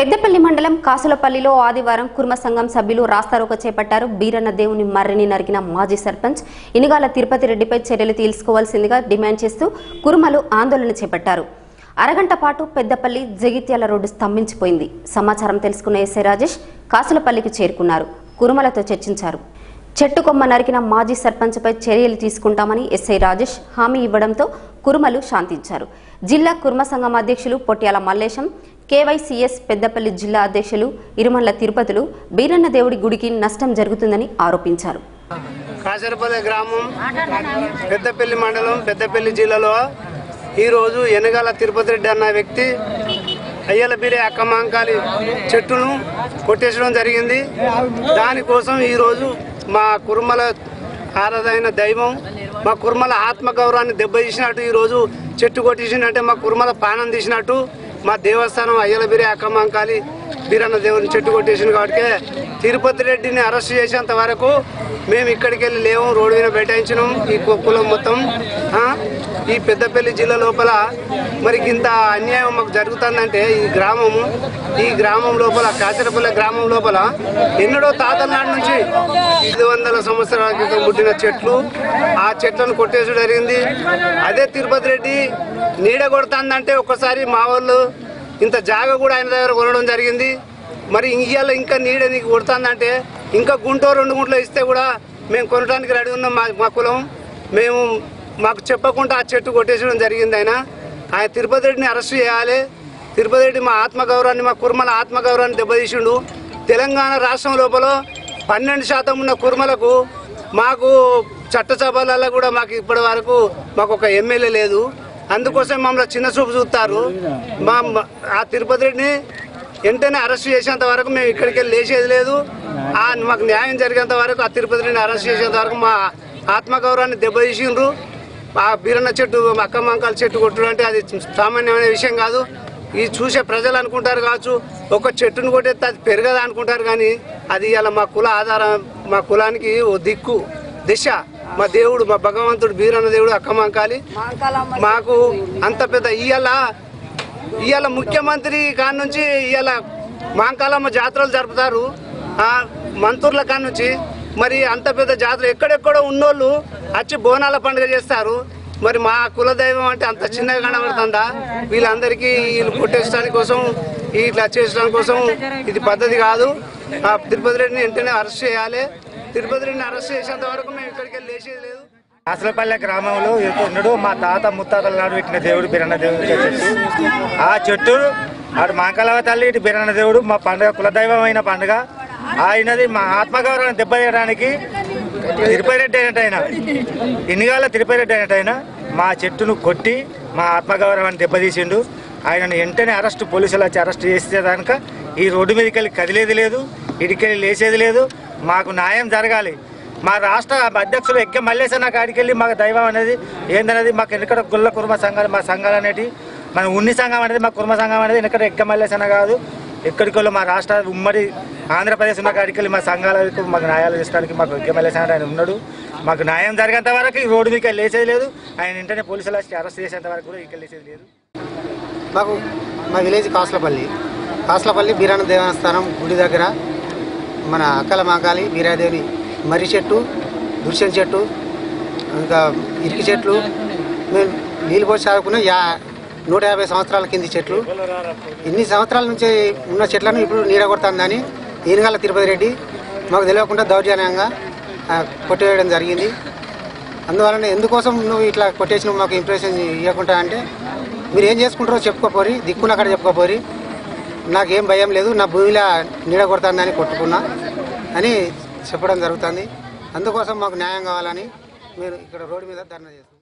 పెద్దపల్లి మండలం కాసులపల్లిలో ఆదివారం కుర్మ సంఘం సభ్యులు రాస్తారోక చేపట్టారు బీరన్న దేవుని మర్రిని నరికిన మాజీ సర్పంచ్ ఇనుగాల తిరుపతి రెడ్డిపై చర్యలు తీసుకోవాల్సిందిగా డిమాండ్ చేస్తూ కురుమలు ఆందోళన చేపట్టారు అరగంట పాటు పెద్దపల్లి జగిత్యాల రోడ్డు స్తంభించిపోయింది సమాచారం తెలుసుకున్న ఎస్ఐ రాజేష్ కాసులపల్లికి చేరుకున్నారు కురుమలతో చర్చించారు చెట్టు కొమ్మ నరికిన మాజీ సర్పంచ్పై చర్యలు తీసుకుంటామని ఎస్ఐ రాజేష్ హామీ ఇవ్వడంతో కురుమలు శాంతించారు జిల్లా కుర్మ సంఘం అధ్యక్షులు పొట్యాల మల్లేశం కేవైసీఎస్ పెద్దపల్లి జిల్లా అధ్యక్షులు ఇరుమల్ల తిరుపతులు బీరన్న దేవుడి గుడికి నష్టం జరుగుతుందని ఆరోపించారు కాసరపల్లి గ్రామం పెద్దపల్లి మండలం పెద్దపల్లి జిల్లాలో ఈరోజు ఎనగాల తిరుపతి రెడ్డి అన్న వ్యక్తి అయ్యలబిరి అక్కమాంకాలి చెట్టును కొట్టేసడం జరిగింది దానికోసం ఈరోజు మా కుర్మల ఆరాధైన దైవం మా కుర్మల ఆత్మగౌరవాన్ని దెబ్బతీసినట్టు ఈరోజు చెట్టు కొట్టేసినట్టే మా కుర్మల పానం తీసినట్టు మా దేవస్థానం అయ్యలబిరి అక్కమాంకాలి బీరన్న దేవుని చెట్టు కొట్టేసింది కాబట్టి తిరుపతి రెడ్డిని అరెస్ట్ చేసేంత వరకు మేము ఇక్కడికి వెళ్ళి లేవు రోడ్డు మీద బైఠాయించినాం ఈ కు- కులం మొత్తం ఆ? ఈ పెద్దపల్లి జిల్లా లోపల మరి ఇంత అన్యాయం మాకు జరుగుతుందంటే ఈ గ్రామము ఈ గ్రామం లోపల కాచరపల్లి గ్రామం లోపల ఎన్నడో తాతల నాటి నుంచి ఐదు వందల సంవత్సరాల క్రితం పుట్టిన చెట్లు ఆ చెట్లను కొట్టేసి జరిగింది అదే తిరుపతి రెడ్డి నీడ కొడుతుందంటే ఒక్కసారి మా వాళ్ళు ఇంత జాగ కూడా ఆయన దగ్గర కొనడం జరిగింది మరి ఇవాళ ఇంకా నీడ నీకు కొడుతుందంటే ఇంకా గుంటో రెండు గుంటలు ఇస్తే కూడా మేము కొనడానికి రెడీ ఉన్నాం మా మా కులం మేము మాకు చెప్పకుండా ఆ చెట్టు కొట్టేసడం జరిగింది ఆయన ఆయన తిరుపతి రెడ్డిని అరెస్ట్ చేయాలి తిరుపతి రెడ్డి మా ఆత్మగౌరవాన్ని మా కుర్మల ఆత్మగౌరవాన్ని దెబ్బతీసిండు తెలంగాణ రాష్ట్రం లోపల పన్నెండు శాతం ఉన్న కుర్మలకు మాకు చట్టసభలలో కూడా మాకు ఇప్పటి వరకు మాకు ఒక ఎమ్మెల్యే లేదు అందుకోసం మమ్మల్ని చిన్న చూపు చూస్తారు మా మా- ఆ తిరుపతి రెడ్డిని వెంటనే అరెస్ట్ చేసేంత వరకు మేము ఇక్కడికి వెళ్ళి లేచేది లేదు ఆ మాకు న్యాయం జరిగేంత వరకు ఆ తిరుపతి రెడ్డిని అరెస్ట్ చేసేంత వరకు మా ఆత్మగౌరవాన్ని దెబ్బతీసిండ్రు ఆ బీరన్న చెట్టు అక్క మంకాల చెట్టు కొట్టడం అంటే అది సామాన్యమైన విషయం కాదు ఇది చూసే ప్రజలు అనుకుంటారు కావచ్చు ఒక చెట్టును కొట్టేస్తే అది పెరగదు అనుకుంటారు కానీ అది ఇలా మా కుల ఆధారం మా కులానికి ఓ దిక్కు దిశ మా దేవుడు మా భగవంతుడు బీరన్న దేవుడు అక్కమంకాలి మాకు అంత పెద్ద ఇయ్యాల ఇవాళ ముఖ్యమంత్రి కాడ నుంచి ఇవాళ మాంకాలమ్మ జాతరలు జరుపుతారు ఆ మంత్రుల కాడ నుంచి మరి అంత పెద్ద జాతర ఎక్కడెక్కడో ఉన్నోళ్ళు వచ్చి బోనాల పండుగ చేస్తారు మరి మా కులదైవం అంటే అంత చిన్నగా కనబడుతుందా వీళ్ళందరికీ వీళ్ళు కొట్టేసడానికి కోసం ఇట్లా చేసడానికి కోసం ఇది పద్ధతి కాదు ఆ తిరుపతి రెడ్డిని వెంటనే అరెస్ట్ చేయాలి తిరుపతి రెడ్డిని అరెస్ట్ చేసేంత వరకు మేము ఇక్కడికి వెళ్ళి లేచేది లేదు అసలపల్లె గ్రామంలో ఎన్నడూ మా తాత ముత్తాతల నాడు పెట్టిన దేవుడు బిరన్న దేవుడు చెట్టు ఆ చెట్టు అటు మాంకలవ తల్లి ఇటు బిరన్న దేవుడు మా పండుగ కులదైవమైన పండుగ ఆయనది మా ఆత్మగౌరవాన్ని దెబ్బతీయడానికి తిరుపతి రెడ్డి అయినట్టయినా ఎన్నిగాల తిరుపతి రెడ్డి అయినట్టయినా మా చెట్టును కొట్టి మా ఆత్మగౌరవాన్ని దెబ్బతీసిండు ఆయనను వెంటనే అరెస్ట్ పోలీసులు వచ్చి అరెస్ట్ చేస్తే కనుక ఈ రోడ్డు మీదకి వెళ్ళి కదిలేది లేదు ఇడికెళ్ళి లేచేది లేదు మాకు న్యాయం జరగాలి మా రాష్ట్ర అధ్యక్షులు ఎక్క మల్లేసన్న కాడికి వెళ్ళి మాకు దైవం అనేది ఏందనేది మాకు ఎక్కడ గుల్ల కుర్మ సంఘాలు మా సంఘాలు అనేటి మన ఉన్ని సంఘం అనేది మా కుర్మ సంఘం అనేది ఎక్కడ ఎక్క మల్లేసన్న కాదు ఎక్కడికి వెళ్ళి మా రాష్ట్ర ఉమ్మడి ఆంధ్రప్రదేశ్ ఉన్న కాడికి వెళ్ళి మా సంఘాలకు మాకు న్యాయాలు ఇచ్చడానికి మాకు ఎక్క మల్లేసన్న ఆయన ఉన్నాడు మాకు న్యాయం జరిగేంత వరకు ఈ రోడ్డు మీకు లేచేది లేదు ఆయన వెంటనే పోలీసులు వచ్చి అరెస్ట్ చేసేంత వరకు కూడా ఇక్కడ లేచేది లేదు మాకు మా విలేజ్ కాసులపల్లి కాసులపల్లి బీరాన దేవస్థానం గుడి దగ్గర మన అక్కల మాకాలి బీరాదేవి మర్రి చెట్టు దుర్శన్ చెట్టు ఇంకా ఇరికి చెట్లు మేము నీళ్ళు పోసి చదువుకున్న యా నూట యాభై సంవత్సరాల కింది చెట్లు ఇన్ని సంవత్సరాల నుంచి ఉన్న చెట్లను ఇప్పుడు నీడ కొడుతుందని ఈనగాల తిరుపతి రెడ్డి మాకు తెలియకుండా దౌర్జన్యంగా ఆ, కొట్టేయడం జరిగింది అందువలన ఎందుకోసం నువ్వు ఇట్లా కొట్టేసి నువ్వు మాకు ఇంప్రెషన్ ఇవ్వకుండా అంటే మీరు ఏం చేసుకుంటారో చెప్పుకోపోరి దిక్కున అక్కడ చెప్పుకోపోరి నాకేం భయం లేదు నా భూమిలో నీడ కొడుతుందని కొట్టుకున్నా అని చెప్పడం జరుగుతుంది అందుకోసం మాకు న్యాయం కావాలని మీరు ఇక్కడ రోడ్డు మీద ధర్నా చేస్తాం